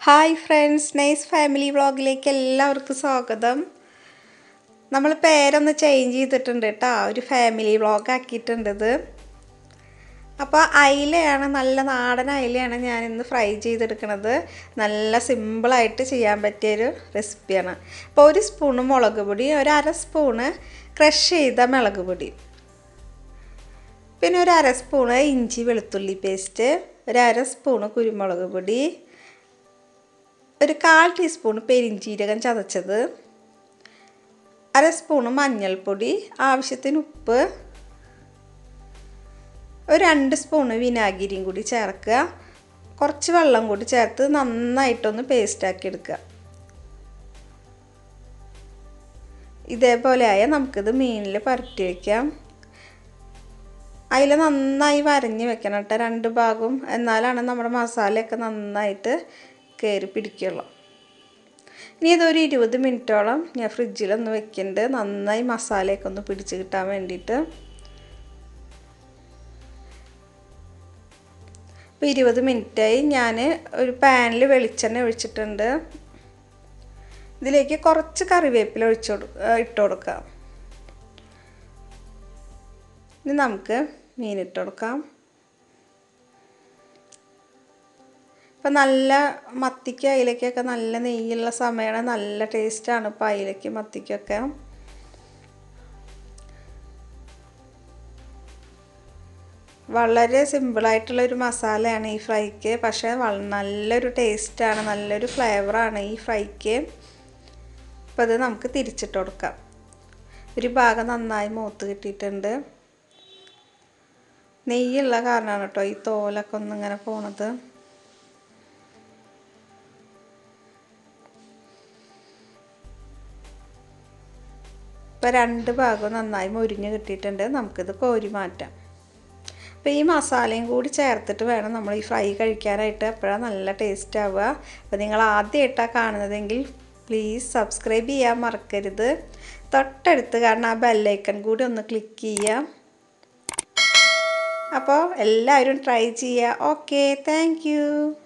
hi friends nice family വ്ളോഗിലേക്ക് എല്ലാവർക്കും സ്വാഗതം നമ്മൾ പേരൊന്ന് ചേഞ്ച് ചെയ്തിട്ടുണ്ട് കേട്ടോ ഒരു ഫാമിലി വ്ളോഗ് ആക്കിയിട്ടുണ്ട് ഇത് അപ്പോൾ അയിലയാണ് നല്ല നാടൻ അയിലയാണ് ഞാൻ ഇന്ന് ഫ്രൈ ചെയ്തെടുക്കുന്നത് നല്ല സിമ്പിളായിട്ട് ചെയ്യാൻ പറ്റിയൊരു റെസിപ്പിയാണ് അപ്പോൾ ഒരു സ്പൂണ് മുളക് പൊടി ഒരു അര സ്പൂണ് ക്രഷ് ചെയ്ത മുളക് പൊടി പിന്നെ ഒരു അര സ്പൂണ് ഇഞ്ചി വെളുത്തുള്ളി പേസ്റ്റ് ഒരു അര സ്പൂണ് കുരുമുളക് പൊടി ഒരു കാൽ ടീസ്പൂൺ പെരിഞ്ചീരകം ചതച്ചത് അര സ്പൂണ് മഞ്ഞൾപ്പൊടി ആവശ്യത്തിന് ഉപ്പ് ഒരു രണ്ട് സ്പൂണ് വിനാഗിരിയും കൂടി ചേർക്കുക കുറച്ച് വെള്ളം കൂടി ചേർത്ത് നന്നായിട്ടൊന്ന് പേസ്റ്റാക്കി എടുക്കുക ഇതേപോലെ ആയാൽ നമുക്കിത് മീനിൽ പരട്ടി വയ്ക്കാം അതിൽ നന്നായി വരഞ്ഞ് വെക്കണം കേട്ടോ രണ്ട് ഭാഗവും എന്നാലാണ് നമ്മുടെ മസാലയൊക്കെ നന്നായിട്ട് കയറി പിടിക്കുള്ളൂ ഇനി ഇതൊരു ഇരുപത് മിനിറ്റോളം ഞാൻ ഫ്രിഡ്ജിലൊന്ന് വെക്കുന്നുണ്ട് നന്നായി മസാലയൊക്കെ ഒന്ന് പിടിച്ച് കിട്ടാൻ വേണ്ടിയിട്ട് ഇപ്പോൾ ഇരുപത് മിനിറ്റായി ഞാൻ ഒരു പാനിൽ വെളിച്ചെണ്ണ ഒഴിച്ചിട്ടുണ്ട് ഇതിലേക്ക് കുറച്ച് കറിവേപ്പില ഒഴിച്ചു കൊടു ഇട്ട് കൊടുക്കാം ഇനി നമുക്ക് മീനിട്ട് കൊടുക്കാം ഇപ്പം നല്ല മത്തിക്ക് അയിലക്കൊക്കെ നല്ല നെയ്യുള്ള സമയമാണ് നല്ല ടേസ്റ്റാണ് ഇപ്പോൾ അയിലയ്ക്ക് മത്തിക്കൊക്കെ വളരെ സിമ്പിളായിട്ടുള്ളൊരു മസാലയാണ് ഈ ഫ്രൈക്ക് പക്ഷേ നല്ലൊരു ടേസ്റ്റാണ് നല്ലൊരു ഫ്ലേവറാണ് ഈ ഫ്രൈക്ക് അപ്പോൾ അത് നമുക്ക് തിരിച്ചിട്ട് കൊടുക്കാം ഒരു ഭാഗം നന്നായി മൂത്ത് കിട്ടിയിട്ടുണ്ട് നെയ്യുള്ള കാരണമാണ് കേട്ടോ ഈ തോലൊക്കെ ഒന്നിങ്ങനെ പോണത് ഇപ്പോൾ രണ്ട് ഭാഗവും നന്നായി മുരിഞ്ഞ് കിട്ടിയിട്ടുണ്ട് നമുക്കിത് കോരി മാറ്റാം അപ്പോൾ ഈ മസാലയും കൂടി ചേർത്തിട്ട് വേണം നമ്മൾ ഈ ഫ്രൈ കഴിക്കാനായിട്ട് അപ്പോഴാണ് നല്ല ടേസ്റ്റ് ആവുക അപ്പോൾ നിങ്ങൾ ആദ്യമായിട്ടാണ് കാണുന്നതെങ്കിൽ പ്ലീസ് സബ്സ്ക്രൈബ് ചെയ്യാൻ മറക്കരുത് തൊട്ടടുത്ത് കാരണം ആ ബെല്ലൈക്കൺ കൂടി ഒന്ന് ക്ലിക്ക് ചെയ്യാം അപ്പോൾ എല്ലാവരും ട്രൈ ചെയ്യുക ഓക്കെ താങ്ക്